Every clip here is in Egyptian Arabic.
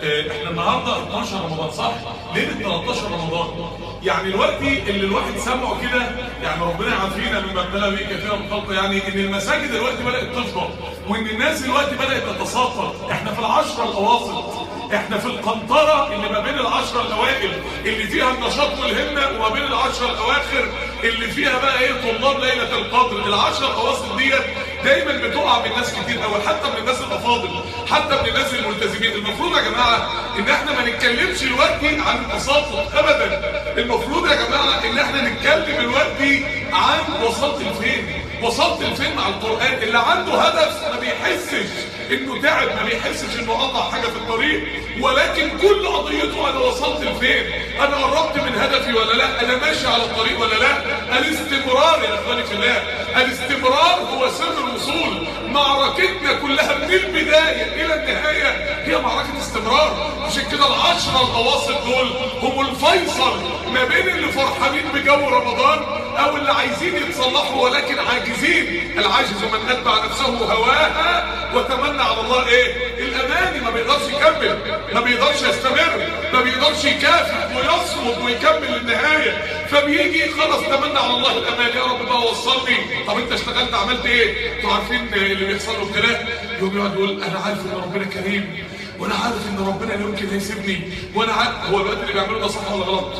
آه، احنا النهارده 12 رمضان صح؟ ليله 13 رمضان يعني دلوقتي اللي الواحد سمعه كده يعني ربنا يعافينا مما ابتلى به كثيرا من خلقه يعني ان المساجد دلوقتي بدات تفضى وان الناس دلوقتي بدات تتساقط احنا في العشره الاواسط احنا في القنطرة اللي ما بين العشرة الاوائل اللي فيها النشاط والهمة وما بين العشرة الاواخر اللي فيها بقى ايه طلاب ليلة القدر العشرة الاواسط ديت دايما بتقع من ناس كتير قوي حتى من الناس الافاضل حتى من الناس الملتزمين المفروض يا جماعة ان احنا ما نتكلمش دلوقتي عن التساقط ابدا المفروض يا جماعة ان احنا نتكلم دلوقتي عن وصلت لفين وصلت لفين مع القرآن اللي عنده هدف ما بيحسش انه تعب ما بيحسش انه قطع حاجة في الطريق ولكن كل قضيته انا وصلت لفين انا قربت من هدفي ولا لا انا ماشي على الطريق ولا لا الاستمرار يا اخواني في الله الاستمرار هو سر الوصول معركتنا كلها من البداية الى النهاية هي معركة استمرار عشان كده العشرة الاواسط دول هم الفيصل ما بين اللي فرحانين بجو رمضان او اللي عايزين يتصلحوا ولكن عاجزين العاجز من اتبع نفسه هواها وتمنى على الله ايه الاماني ما بيقدرش يكمل ما بيقدرش يستمر ما بيقدرش يكافح ويصمد ويكمل للنهايه فبيجي خلاص تمنى على الله الامان يا رب بقى وصلني طب انت اشتغلت عملت ايه انتوا عارفين اللي بيحصل له ابتلاء يوم يقعد يقول انا عارف ان ربنا كريم وانا عارف ان ربنا لا يمكن هيسيبني وانا عارف هو الوقت اللي بيعمله ده صح ولا غلط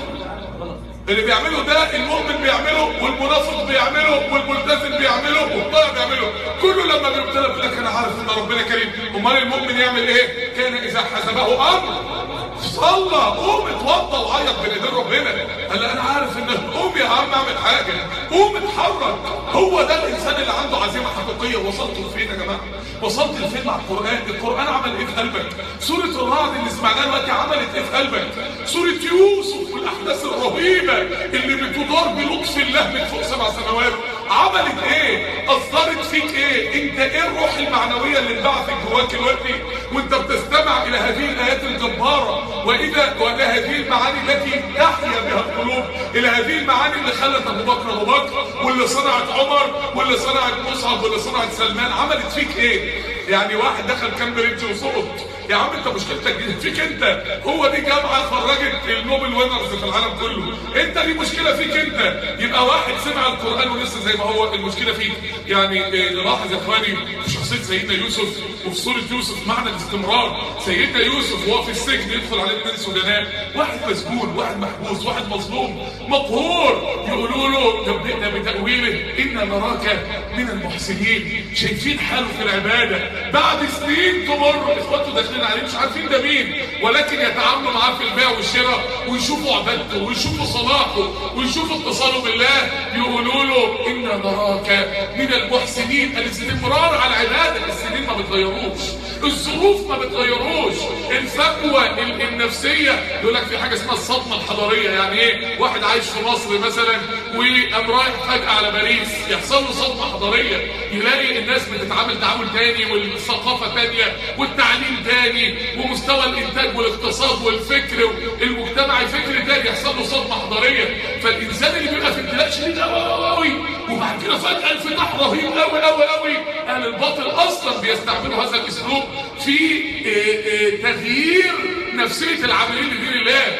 اللي بيعمله ده المؤمن بيعمله والمنافق بيعمله والملتزم بيعمله والطائع بيعمله كله لما بيبتلى بيقول لك انا عارف ان ربنا كريم امال المؤمن يعمل ايه كان اذا حسبه امر صلى قوم اتوضى وعيط بين ايدين ربنا قال انا عارف ان قوم يا عم اعمل حاجه قوم اتحرك هو ده الانسان اللي عنده عزيمه حقيقيه وصلت لفين يا جماعه وصلت لفين مع القران القران عمل ايه في قلبك سوره الرعد اللي سمعناها دلوقتي عملت ايه في قلبك سوره يوسف والاحداث الرهيبه اللي بتدار بلطف الله من فوق سبع سنوات عملت ايه اثرت فيك ايه انت ايه الروح المعنويه اللي انبعثت جواك دلوقتي وانت بتستمع الى هذه الايات الجباره واذا والى هذه المعاني التي تحيا بها القلوب الى هذه المعاني اللي خلت ابو بكر ابو بكر واللي صنعت عمر واللي صنعت مصعب واللي صنعت سلمان عملت فيك ايه يعني واحد دخل كامبريدج وسقط يا عم انت مشكلتك دي فيك انت هو دي جامعه خرجت النوبل وينرز في العالم كله انت دي مشكله فيك انت يبقى واحد سمع القران ولسه زي ما هو المشكله فيك يعني اه نلاحظ يا اخواني في شخصيه سيدنا يوسف وفي سوره يوسف معنى الاستمرار سيدنا يوسف وهو في السجن يدخل عليه اثنين سجناء واحد مسجون واحد محبوس واحد مظلوم مقهور يقولوا له نبئنا بتاويله انا نراك من المحسنين شايفين حاله في العباده بعد سنين تمر اخواته داخلين عليه مش عارفين ده مين ولكن يتعاملوا معاه في البيع والشراء ويشوفوا عبادته ويشوفوا صلاحه ويشوفوا اتصاله بالله يقولوا له انا نراك من المحسنين الاستمرار على العباده السنين ما بتغيروش الظروف ما بتغيروش الفجوه ال- النفسيه يقول لك في حاجه اسمها الصدمه الحضاريه يعني ايه واحد عايش في مصر مثلا وقام رايح فجاه على باريس يحصل له صدمه حضاريه يلاقي الناس بتتعامل تعامل تاني والثقافه تانيه والتعليم تاني ومستوى الانتاج والاقتصاد والفكر المجتمعي الفكر تاني يحصل له صدمه حضاريه فالانسان اللي بيبقى في ابتلاء شديد قوي قوي وبعد كده فجاه انفتاح رهيب قوي قوي قوي اهل الباطل اصلا بيستعملوا هذا الاسلوب في آه، آه، تغيير نفسيه العاملين لدين الله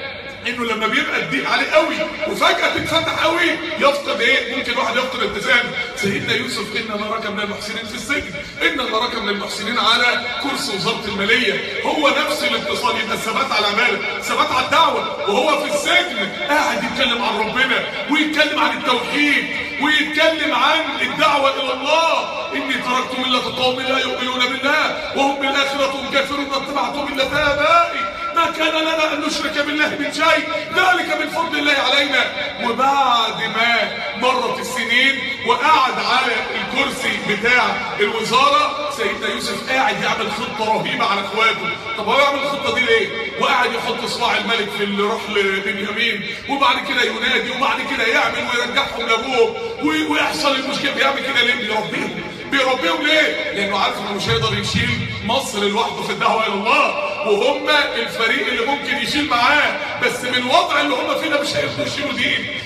انه لما بيبقى الضيق عليه قوي وفجاه تتفتح قوي يفقد ايه ممكن واحد يفقد اتزان سيدنا يوسف ان نراك من المحسنين في السجن ان نراك من المحسنين على كرسي وزاره الماليه هو نفس الاتصال يبقى الثبات على عباده ثبات على الدعوه وهو في السجن قاعد يتكلم عن ربنا ويتكلم عن التوحيد ويتكلم عن الدعوه الى الله اني تركت مله قوم لا يؤمنون بالله وهم بالاخره هم كافرون واتبعت مله ابائي ما كان لنا ان نشرك بالله من شيء ذلك من فضل الله علينا وبعد ما مرت السنين وقعد على الكرسي بتاع الوزاره سيدنا يوسف قاعد يعمل خطه رهيبه على اخواته طب هو يعمل الخطه دي ليه وقاعد يحط صباع الملك في الرحل بنيامين وبعد كده ينادي وبعد كده يعمل ويرجعهم لابوه وي- ويحصل المشكله بيعمل كده ليه بيربيهم بيربيهم ليه؟ لانه عارف انه مش هيقدر يشيل مصر لوحده في الدعوه الى الله وهم الفريق اللي ممكن يشيل معاه بس من الوضع اللي هم فيه ده مش هيقدروا يشيلوا دين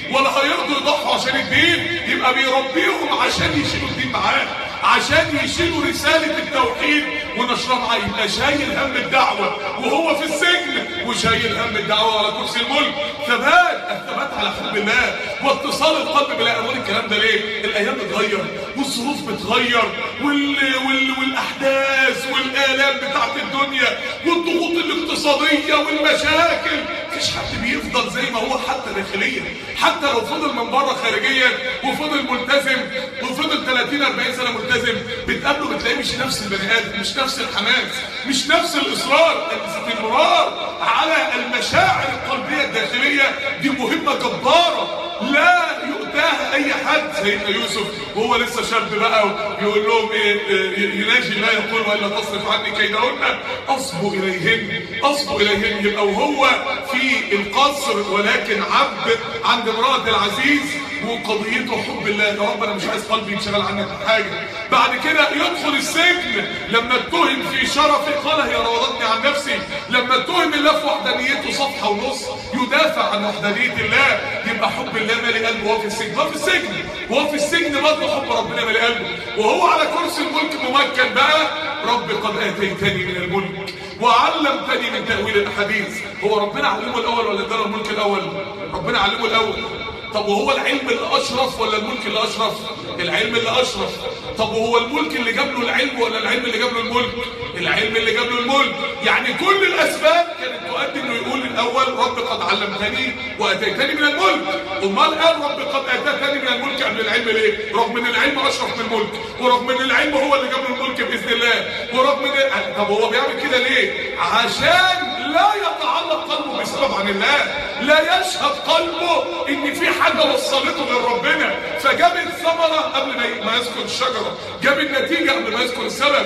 ولا هيرضوا يضحوا عشان الدين يبقى بيربيهم عشان يشيلوا الدين معاه عشان يشيلوا رسالة التوحيد ونشرها معاه يبقى شايل هم الدعوة وهو في السجن وشايل هم الدعوة على كرسي الملك ثبات الثبات على حب الله واتصال القلب بالله اقول الكلام ده ليه؟ الايام بتغير والظروف بتغير وال... وال... والاحداث والالام بتاعت الدنيا والضغوط الاقتصادية والمشاكل مفيش حد بيفضل زي ما هو حتى داخليا حتى لو فضل من بره خارجيا وفضل ملتزم وفضل 30 40 سنه ملتزم بتقابله بتلاقيه مش نفس البني ادم مش نفس الحماس مش نفس الاصرار الاستمرار على المشاعر القلبيه الداخليه دي مهمه جباره لا يؤتاها اي حد سيدنا يوسف وهو لسه شاب بقى ويقول لهم ايه إيه، يناجي لا يقول والا تصرف عني كيدهن اصبو اليهن اصبو اليهن يبقى وهو في القصر ولكن عبد عند امراه العزيز وقضيته حب الله يا رب انا مش عايز قلبي ينشغل عنك بحاجه بعد كده يدخل السجن لما اتهم في شرفي قال هي راودتني عن نفسي لما اتهم الله في وحدانيته صفحه ونص يدافع عن وحدانيه الله يبقى حب الله مالي قلبه وهو في السجن وهو في السجن وهو في السجن برضه حب ربنا مالي قلبه وهو على كرسي الملك ممكن بقى رب قد اتيتني من الملك وعلمتني من تاويل الاحاديث هو ربنا علمه الاول ولا اداله الملك الاول ربنا علمه الاول طب وهو العلم اللي اشرف ولا الملك اللي اشرف العلم اللي اشرف طب وهو الملك اللي جاب له العلم ولا العلم اللي جاب له الملك العلم اللي جاب له الملك يعني كل الاسباب كانت تؤدي انه يقول الاول رب قد علمتني واتيتني من الملك امال قال رب قد اتيتني من الملك قبل العلم ليه رغم ان العلم اشرف من الملك ورغم ان العلم هو اللي جاب له الملك باذن الله ورغم ان طب هو بيعمل كده ليه عشان لا يتعلق قلبه بسبب عن الله لا يشهد قلبه ان في حاجه وصلته لربنا فجاب الثمره قبل ما ما يذكر الشجره جاب النتيجه قبل ما يذكر السبب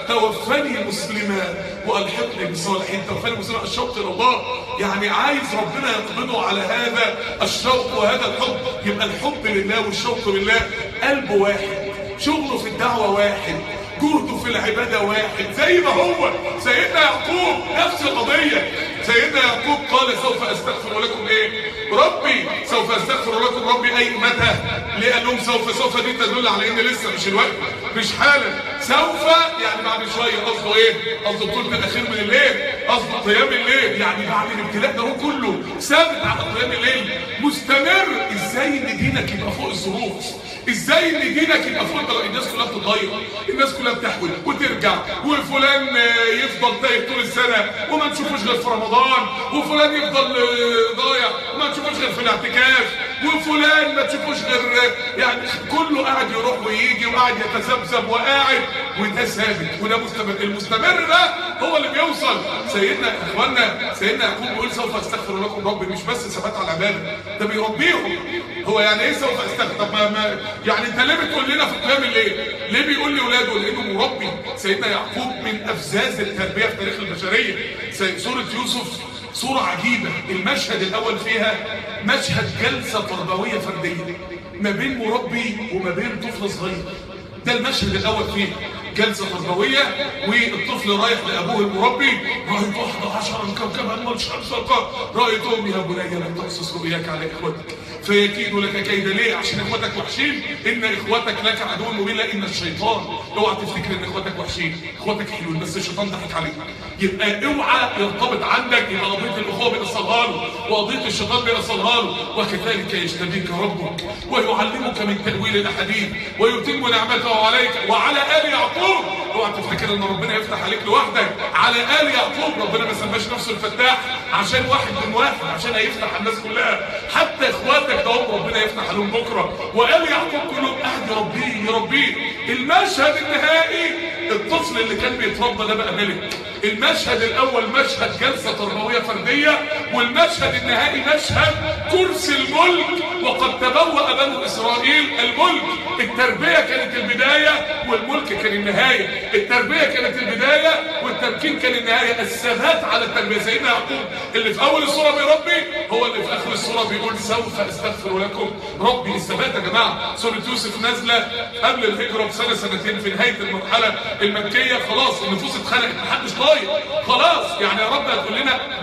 توفني مسلما والحقني بالصالحين توفني مسلما الشوق الى الله يعني عايز ربنا يقبضه على هذا الشوق وهذا الحب يبقى الحب لله والشوق لله قلبه واحد شغله في الدعوه واحد جهده في العبادة واحد زي ما هو سيدنا يعقوب نفس القضية سيدنا يعقوب قال سوف استغفر لكم ايه ربي سوف استغفر لكم ربي اي متى ليه قال لهم سوف سوف دي تدل على ان لسه مش الوقت مش حالا سوف يعني بعد شويه قصده ايه قصده الثلث الاخير من الليل قصده قيام الليل يعني بعد الابتلاء ده هو كله ثابت على قيام الليل مستمر ازاي ان دينك يبقى فوق الظروف ازاي ان دينك يبقى فوق الطريق الناس كلها بتتغير الناس كلها بتحول وترجع وفلان يفضل تايه طول السنه وما نشوفوش غير في رمضان وفلان يفضل ضايع وما نشوفوش غير في الاعتكاف وفلان ما تشوفوش غير يعني كله قاعد يروح ويجي وقاعد يتذبذب وقاعد وده ثابت وده مستمر المستمر ده هو اللي بيوصل سيدنا اخوانا سيدنا يعقوب بيقول سوف استغفر لكم ربي مش بس ثبات على العباده ده بيربيهم هو يعني ايه سوف استغفر طب ما, ما يعني انت ليه بتقول لنا في قيام الليل ليه بيقول لاولاده لانه مربي سيدنا يعقوب من افزاز التربيه في تاريخ البشريه سوره يوسف صورة عجيبة المشهد الأول فيها مشهد جلسة تربوية فردية ما بين مربي وما بين طفل صغير ده المشهد الأول فيه جلسة تربوية والطفل رايح لأبوه المربي رأيت واحدة عشرة كوكبا والشمس رأيتهم يا بني لا تقصص رؤياك على إخوتك فيكيد لك كيد ليه عشان اخواتك وحشين ان اخواتك لك عدو مبين لا ان الشيطان اوعى تفتكر ان اخواتك وحشين اخواتك حلوين بس الشيطان ضحك عليك يبقى اوعى يرتبط عندك يبقى قضيه الاخوه بيوصلها له وقضيه الشيطان بيوصلها له وكذلك يجتبيك ربك ويعلمك من تاويل الاحاديث ويتم نعمته عليك وعلى ال يعقوب اوعى تفتكر ان ربنا يفتح عليك لوحدك على ال يعقوب ربنا ما سماش نفسه الفتاح عشان واحد من واحد عشان هيفتح الناس كلها حتى اخواتك ده ربنا يفتح عليهم بكره وقال يعقوب كلهم قاعد يربيه يربيه المشهد النهائي الطفل اللي كان بيتربى ده بقى ملك المشهد الاول مشهد جلسه تربويه فرديه والمشهد النهائي مشهد كرسي الملك وقد تبوأ بنو اسرائيل الملك التربيه كانت البدايه والملك كان النهايه التربيه كانت البدايه والتمكين كان النهايه الثبات على التربيه سيدنا يعقوب اللي في اول السوره بيربي هو اللي في اخر السوره بيقول سوف استغفر لكم ربي الثبات يا جماعه سوره يوسف نازله قبل الهجره بسنه سنتين في نهايه المرحله المكيه خلاص النفوس اتخلقت محدش طايق خلاص يعني يا رب هتقول لنا دعوه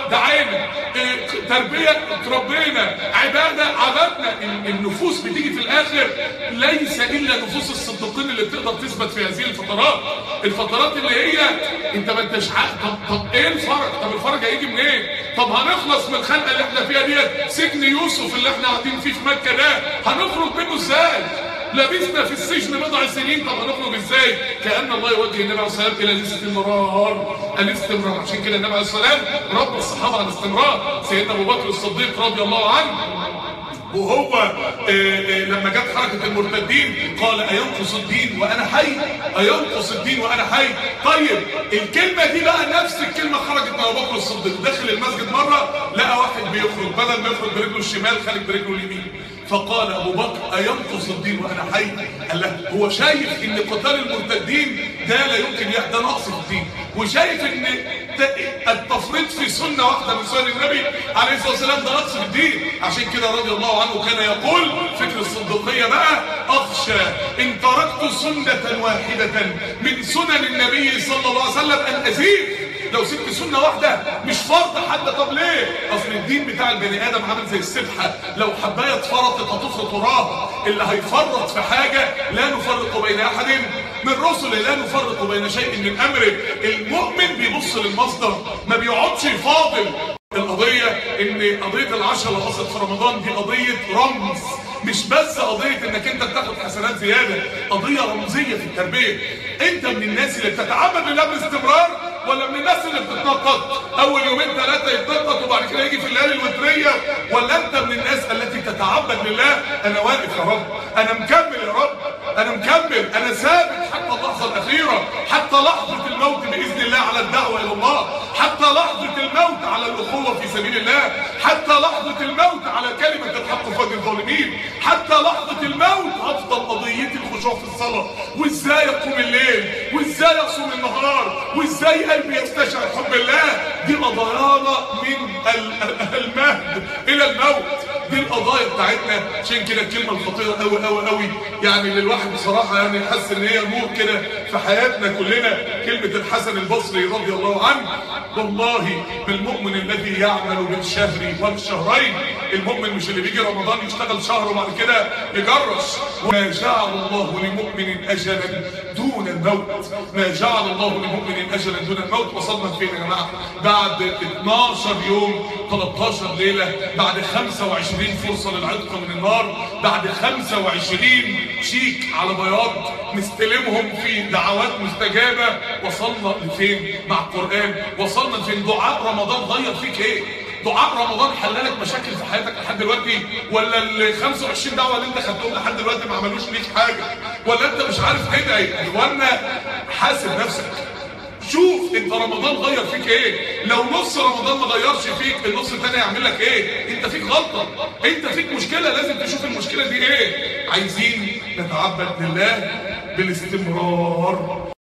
دعينا إيه، تربيه تربينا عباده عبدنا ال- النفوس بتيجي في الاخر ليس الا نفوس الصديقين اللي بتقدر تثبت في هذه الفترات الفترات اللي هي انت ما انتش عارف طب طب ايه الفرج طب الفرج هيجي منين طب هنخلص من الخنقه اللي احنا فيها ديت سجن يوسف اللي احنا قاعدين فيه في مكه ده هنخرج منه ازاي لبثنا في السجن بضع سنين طب هنخرج ازاي كان الله يوجه النبي عليه الصلاه والسلام الى الاستمرار الاستمرار عشان كده النبي عليه الصلاه والسلام رب الصحابه على الاستمرار سيدنا ابو بكر الصديق رضي الله عنه وهو آه، آه، لما جت حركة المرتدين قال أينقص الدين وأنا حي أينقص الدين وأنا حي طيب الكلمة دي بقى نفس الكلمة خرجت من أبو بكر الصديق داخل المسجد مرة لقى واحد بيخرج بدل ما يخرج برجله الشمال خارج برجله اليمين فقال أبو بكر أينقص الدين وأنا حي قال له هو شايف إن قتال المرتدين ده لا يمكن يح- ده نقص في الدين وشايف إن ت- التفريط في سنة واحدة من سنن النبي عليه الصلاة والسلام ده نقص في الدين عشان كده رضي الله عنه كان يقول فكر الصديقية بقى أخشى إن تركت سنة واحدة من سنن النبي صلى الله عليه وسلم أن أزيد لو سبت سنة واحدة مش فرض حتى طب ليه؟ أصل الدين بتاع البني آدم عامل زي السبحة لو حباية اتفرطت هتفرط وراها اللي هيفرط في حاجة لا نفرق بين أحد من رسله لا نفرق بين شيء من أمره المؤمن بيبص للمصدر ما بيقعدش يفاضل القضية ان قضية العشرة اللي حصلت في رمضان دي قضية رمز مش بس قضية انك انت بتاخد حسنات زيادة قضية رمزية في التربية انت من الناس اللي بتتعبد لله باستمرار ولا من الناس اللي بتتنطط اول يومين ثلاثة يتنطط وبعد كده يجي في الليالي الوترية ولا انت من الناس التي تتعبد لله انا واقف يا رب انا مكمل يا رب انا مكمل انا ثابت حتى اللحظة الاخيرة حتى لحظة الموت باذن الله على الدعوة الى الله حتى لحظة الموت على الأخوة في سبيل الله حتى لحظة الموت على كلمة الحق فوق الظالمين حتى لحظة الموت هفضل قضيتي الخشوع في الصلاة وازاي اقوم الليل وازاي اصوم النهار وازاي قلبي يستشعر حب الله دي قضايانا من ال- المهد الى الموت دي القضايا بتاعتنا عشان كده الكلمه الخطيره قوي قوي قوي يعني اللي الواحد بصراحه يعني حس ان هي نور كده في حياتنا كلنا كلمه الحسن البصري رضي الله عنه والله بالمؤمن الذي يعمل بالشهر والشهرين المؤمن مش اللي بيجي رمضان يشتغل شهر وبعد كده يجرش ما جعل الله لمؤمن اجلا دون الموت ما جعل الله لمؤمن اجلا دون الموت وصلنا فين يا جماعه بعد 12 يوم 13 ليله بعد 25 فرصه للعتق من النار بعد 25 شيك على بياض نستلمهم في دعوات مستجابه وصلنا لفين مع القران وصلنا لفين دعاء رمضان غير فيك ايه دعاء رمضان حللك مشاكل في حياتك لحد دلوقتي ولا ال 25 دعوه اللي انت خدتهم لحد دلوقتي ما عملوش ليك حاجه ولا انت مش عارف تدعي ولا حاسب نفسك شوف انت رمضان غير فيك ايه لو نص رمضان ما غيرش فيك النص التاني هيعمل لك ايه انت فيك غلطه انت فيك مشكله لازم تشوف المشكله دي ايه عايزين نتعبد لله بالاستمرار